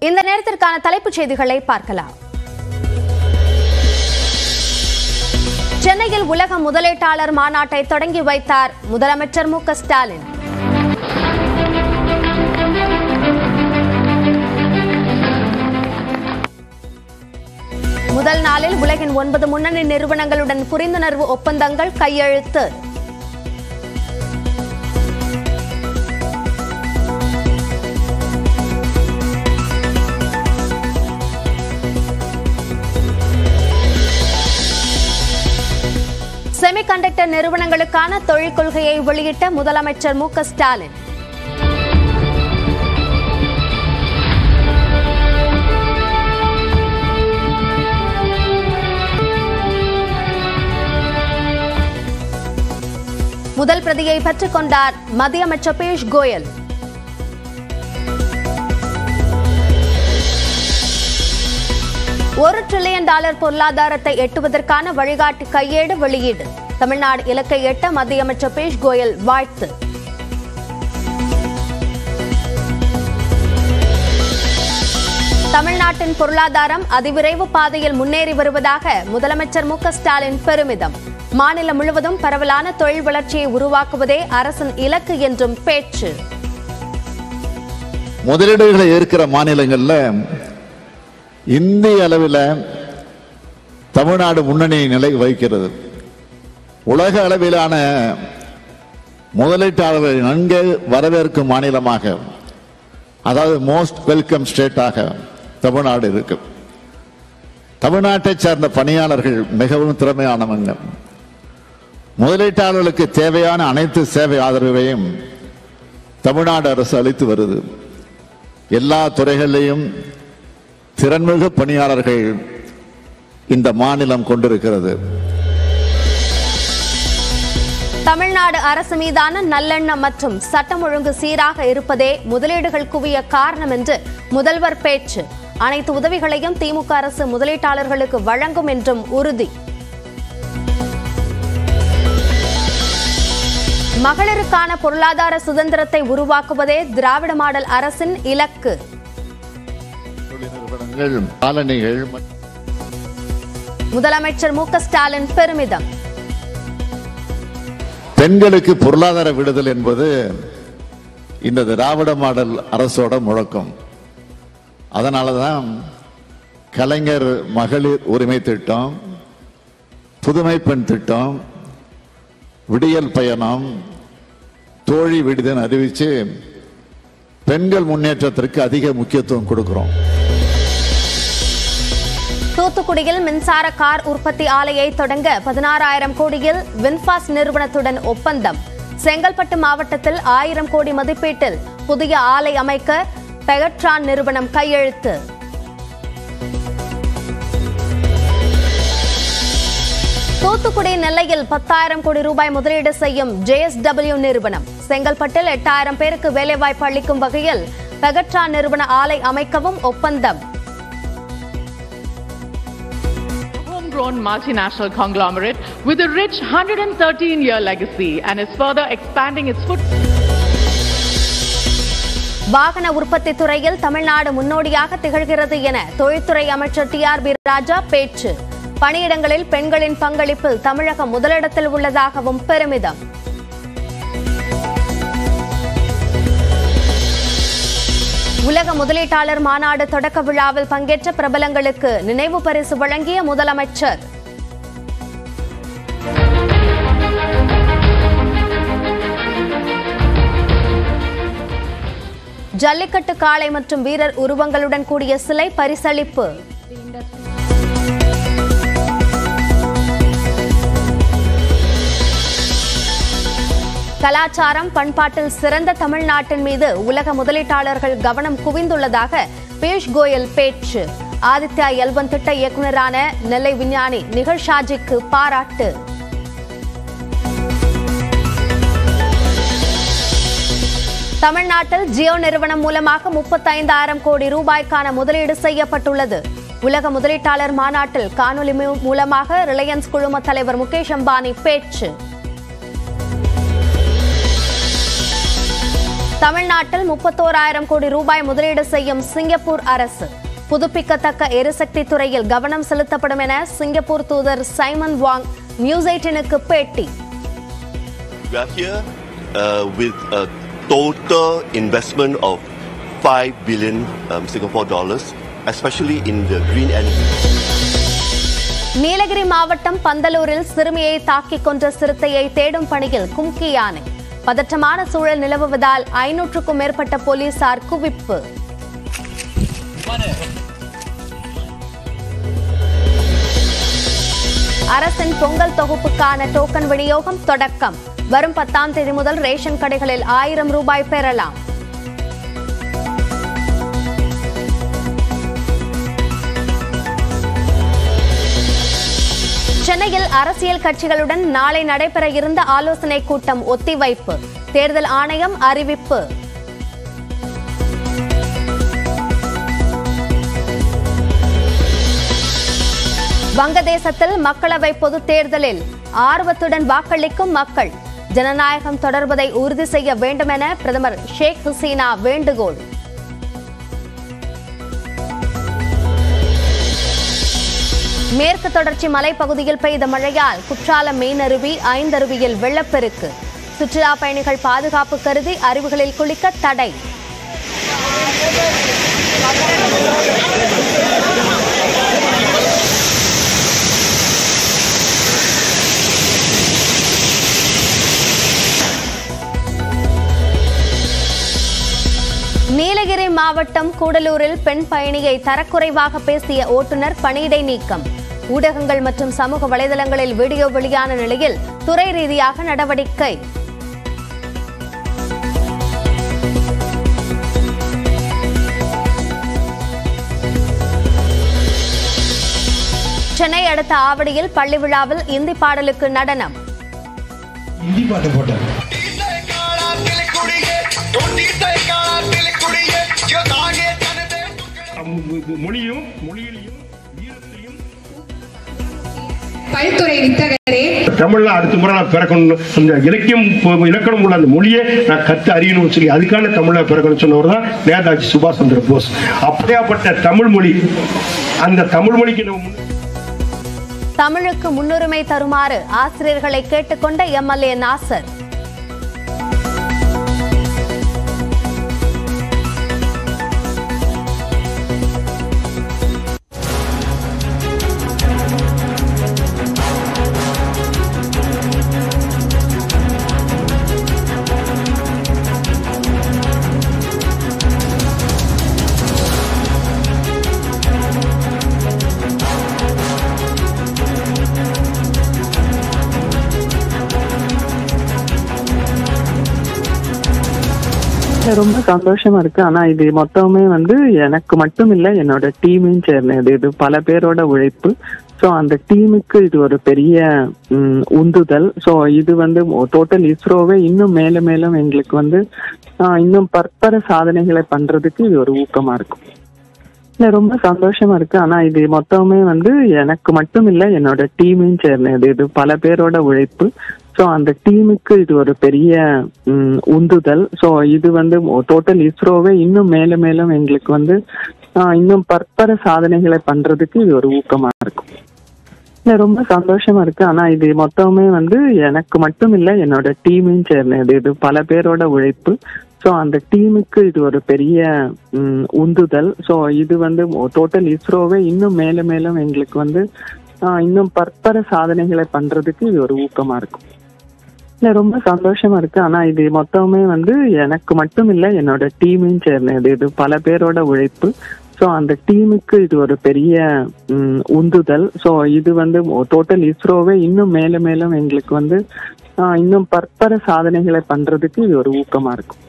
இந்த நேரத்திற்கான தலைப்புச் செய்திகளை பார்க்கலாம் சென்னையில் உலக முதலீட்டாளர் மாநாட்டை தொடங்கி வைத்தார் முதலமைச்சர் மு க ஸ்டாலின் முதல் நாளில் உலகின் ஒன்பது முன்னணி நிறுவனங்களுடன் புரிந்துணர்வு ஒப்பந்தங்கள் கையெழுத்து செமிகண்டக்டர் நிறுவனங்களுக்கான தொழில் கொள்கையை வெளியிட்ட முதலமைச்சர் மு க ஸ்டாலின் முதல் பிரதியை பெற்றுக் கொண்டார் மத்திய அமைச்சர் பியூஷ் கோயல் ஒரு டிரில்லியன் டாலர் பொருளாதாரத்தை எட்டுவதற்கான வழிகாட்டு கையேடு வெளியீடு தமிழ்நாடு இலக்கை எட்ட மத்திய அமைச்சர் பியூஷ் கோயல் வாழ்த்து தமிழ்நாட்டின் பொருளாதாரம் அதிவிரைவு பாதையில் முன்னேறி வருவதாக முதலமைச்சர் மு க ஸ்டாலின் பெருமிதம் மாநிலம் முழுவதும் பரவலான தொழில் வளர்ச்சியை உருவாக்குவதே அரசின் இலக்கு என்றும் பேச்சு முதலீடுகளை ஏற்கிற மாநிலங்கள்ல இந்திய அளவில் தமிழ்நாடு முன்னணி நிலை வகிக்கிறது உலக அளவிலான முதலீட்டாளர்களை நன்கு வரவேற்கும் மாநிலமாக அதாவது மோஸ்ட் வெல்கம் ஸ்டேட்டாக தமிழ்நாடு இருக்கு தமிழ்நாட்டை சார்ந்த பணியாளர்கள் மிகவும் திறமையானவங்க முதலீட்டாளர்களுக்கு தேவையான அனைத்து சேவை ஆதரவையும் தமிழ்நாடு அரசு அளித்து வருது எல்லா துறைகளிலையும் திறன்மிகு பணியாளர்கள் இந்த மாநிலம் கொண்டிருக்கிறது தமிழ்நாடு அரசு மீதான நல்லெண்ணம் மற்றும் சட்டம் ஒழுங்கு சீராக இருப்பதே முதலீடுகள் குவிய காரணம் என்று முதல்வர் பேச்சு அனைத்து உதவிகளையும் திமுக அரசு முதலீட்டாளர்களுக்கு வழங்கும் என்றும் உறுதி மகளிருக்கான பொருளாதார சுதந்திரத்தை உருவாக்குவதே திராவிட மாடல் அரசின் இலக்கு தொழில் நிறுவனங்கள் காலணிகள் மற்றும் முதலமைச்சர் மு க ஸ்டாலின் பெருமிதம் பெண்களுக்கு பொருளாதார விடுதல் என்பது இந்த திராவிட மாடல் அரசோட முழக்கம் அதனால தான் கலைஞர் மகளிர் உரிமை திட்டம் புதுமை பெண் திட்டம் விடியல் பயணம் தோழி விடுதல் அறிவிச்சு பெண்கள் முன்னேற்றத்திற்கு அதிக முக்கியத்துவம் கொடுக்கிறோம் தூத்துக்குடியில் மின்சார கார் உற்பத்தி ஆலையை தொடங்க பதினாறாயிரம் கோடியில் வின்பாஸ் நிறுவனத்துடன் ஒப்பந்தம் செங்கல்பட்டு மாவட்டத்தில் ஆயிரம் கோடி மதிப்பீட்டில் புதிய ஆலை அமைக்க பெகட்ரான் நிறுவனம் கையெழுத்து தூத்துக்குடி நெல்லையில் பத்தாயிரம் கோடி ரூபாய் முதலீடு செய்யும் ஜேஎஸ்டபிள்யூ நிறுவனம் செங்கல்பட்டில் எட்டாயிரம் பேருக்கு வேலைவாய்ப்பு அளிக்கும் வகையில் பெகட்ரான் நிறுவன ஆலை அமைக்கவும் ஒப்பந்தம் homegrown multinational conglomerate with a rich 113 year legacy and is further expanding its footprint. வாகன உற்பத்தி துறையில் தமிழ்நாடு முன்னோடியாக திகழ்கிறது என தொழில்துறை அமைச்சர் டி ஆர் பி ராஜா பேச்சு பணியிடங்களில் பெண்களின் பங்களிப்பில் தமிழகம் முதலிடத்தில் உள்ளதாகவும் பெருமிதம் உலக முதலீட்டாளர் மாநாடு தொடக்க விழாவில் பங்கேற்ற பிரபலங்களுக்கு நினைவு பரிசு வழங்கிய முதலமைச்சர் ஜல்லிக்கட்டு காளை மற்றும் வீரர் உருவங்களுடன் கூடிய சிலை பரிசளிப்பு கலாச்சாரம் பண்பாட்டில் சிறந்த தமிழ்நாட்டின் மீது உலக முதலீட்டாளர்கள் கவனம் குவிந்துள்ளதாக பியூஷ் கோயல் பேச்சு ஆதித்யா எல்வன் திட்ட இயக்குநரான நெல்லை விஞ்ஞானி நிகழ் ஷாஜிக்கு பாராட்டு தமிழ்நாட்டில் ஜியோ நிறுவனம் மூலமாக முப்பத்தைந்தாயிரம் கோடி ரூபாய்க்கான முதலீடு செய்யப்பட்டுள்ளது உலக முதலீட்டாளர் மாநாட்டில் காணொலி மூ- மூலமாக ரிலையன்ஸ் குழும தலைவர் முகேஷ் அம்பானி பேச்சு தமிழ்நாட்டில் முப்பத்தோராயிரம் கோடி ரூபாய் முதலீடு செய்யும் சிங்கப்பூர் அரசு புதுப்பிக்கத்தக்க எரிசக்தி துறையில் கவனம் செலுத்தப்படும் என சிங்கப்பூர் தூதர் சைமன் வாங் நியூஸ் எயிட்டினுக்கு பேட்டி We are here uh, with a total investment of 5 billion um, Singapore dollars, especially in the green energy. Nilgiri மாவட்டம் பந்தலூரில் சிறுமியை தாக்கிக் கொன்ற சிறுத்தையை தேடும் பணியில் கும்கி யானை பதற்றமான சூழல் நிலவுவதால் ஐநூற்றுக்கும் மேற்பட்ட போலீசார் குவிப்பு அரசின் பொங்கல் தொகுப்புக்கான டோக்கன் விநியோகம் தொடக்கம் வரும் பத்தாம் தேதி முதல் ரேஷன் கடைகளில் ஆயிரம் ரூபாய் பெறலாம் சென்னையில் அரசியல் கட்சிகளுடன் நாளை நடைபெற இருந்த ஆலோசனை கூட்டம் ஒத்திவைப்பு தேர்தல் ஆணையம் அறிவிப்பு வங்கதேசத்தில் மக்களவை பொதுத் தேர்தலில் ஆர்வத்துடன் வாக்களிக்கும் மக்கள் ஜனநாயகம் தொடர்வதை உறுதி செய்ய வேண்டும் என பிரதமர் ஷேக் ஹசீனா வேண்டுகோள் மேற்கு தொடர்ச்சி மலைப்பகுதியில் பெய்த மழையால் குற்றாலம் மீனருவி ஐந்தருவியில் வெள்ளப்பெருக்கு சுற்றுலா பயணிகள் பாதுகாப்பு கருதி அருவிகளில் குளிக்க தடை நீலகிரி மாவட்டம் கூடலூரில் பெண் பயணியை தரக்குறைவாக பேசிய ஓட்டுநர் பணியிடை நீக்கம் ஊடகங்கள் மற்றும் சமூக வலைதளங்களில் வீடியோ வெளியான நிலையில் துறை ரீதியாக நடவடிக்கை சென்னை அடுத்த ஆவடியில் பள்ளி விழாவில் இந்தி பாடலுக்கு நடனம் ஹிந்தி பாட்டு போட்டார் மொழியும் மொழியிலையும் வீரத்தையும் பல்துறை வித்தகரே தமிழ்ல அடுத்த முறை நான் பிறக்கணும் அந்த இலக்கியம் பு- இலக்கணம் உள்ள அந்த மொழியை நான் கத்து அறியணும்னு சொல்லி அதுக்கான தமிழ்ல பிறக்கணும்னு சொன்னவர் தான் நேதாஜி சுபாஷ் சந்திர போஸ் அப்படியாப்பட்ட தமிழ் மொழி அந்த தமிழ் மொழிக்கு நம்ம முன்ன- தமிழுக்கு முன்னுரிமை தருமாறு ஆசிரியர்களை கேட்டுக்கொண்ட எம்எல்ஏ நாசர் ரொம்ப சந்தோஷமா இருக்கு ஆனா இது மொத்தமே வந்து எனக்கு மட்டும் இல்ல என்னோட டீமையும் சேர்ந்தது இது பல பேரோட உழைப்பு ஸோ அந்த டீமுக்கு இது ஒரு பெரிய ம், உந்துதல் ஸோ இது வந்து டோட்டல் இஸ்ரோவே இன்னும் மேலும் மேலும் எங்களுக்கு வந்து ஆ, இன்னும் பற்பல சாதனைகளை பண்றதுக்கு இது ஒரு ஊக்கமா இருக்கும் இல்ல ரொம்ப சந்தோஷமா இருக்கு ஆனா இது மொத்தமே வந்து எனக்கு மட்டும் இல்ல என்னோட டீமையும் சேர்ந்தது இது பல பேரோட உழைப்பு ஸோ அந்த டீமுக்கு இது ஒரு பெரிய ம், உந்துதல் ஸோ இது வந்து டோட்டல் இஸ்ரோவே இன்னும் மேலும் மேலும் எங்களுக்கு வந்து ஆ, இன்னும் பற்பல சாதனைகளை பண்றதுக்கு இது ஒரு ஊக்கமா இருக்கும் இல்ல ரொம்ப சந்தோஷமா இருக்கு ஆனா இது மொத்தமே வந்து எனக்கு மட்டும் இல்ல என்னோட டீமையும் சேர்ந்தது இது பல பேரோட உழைப்பு ஸோ அந்த டீமுக்கு இது ஒரு பெரிய ம், உந்துதல் ஸோ இது வந்து டோட்டல் இஸ்ரோவே இன்னும் மேலும் மேலும் எங்களுக்கு வந்து ஆ, இன்னும் பற்பல சாதனைகளை பண்றதுக்கு இது ஒரு ஊக்கமா இருக்கும் இல்ல ரொம்ப சந்தோஷமா இருக்கு ஆனா இது மொத்தமே வந்து எனக்கு மட்டும் இல்ல என்னோட டீமையும் சேர்ந்தது இது பல பேரோட உழைப்பு ஸோ அந்த டீமுக்கு இது ஒரு பெரிய ம், உந்துதல் ஸோ இது வந்து டோட்டல் இஸ்ரோவே இன்னும் மேலும் மேலும் எங்களுக்கு வந்து ஆ, இன்னும் பற்பல சாதனைகளை பண்றதுக்கு இது ஒரு ஊக்கமா இருக்கும்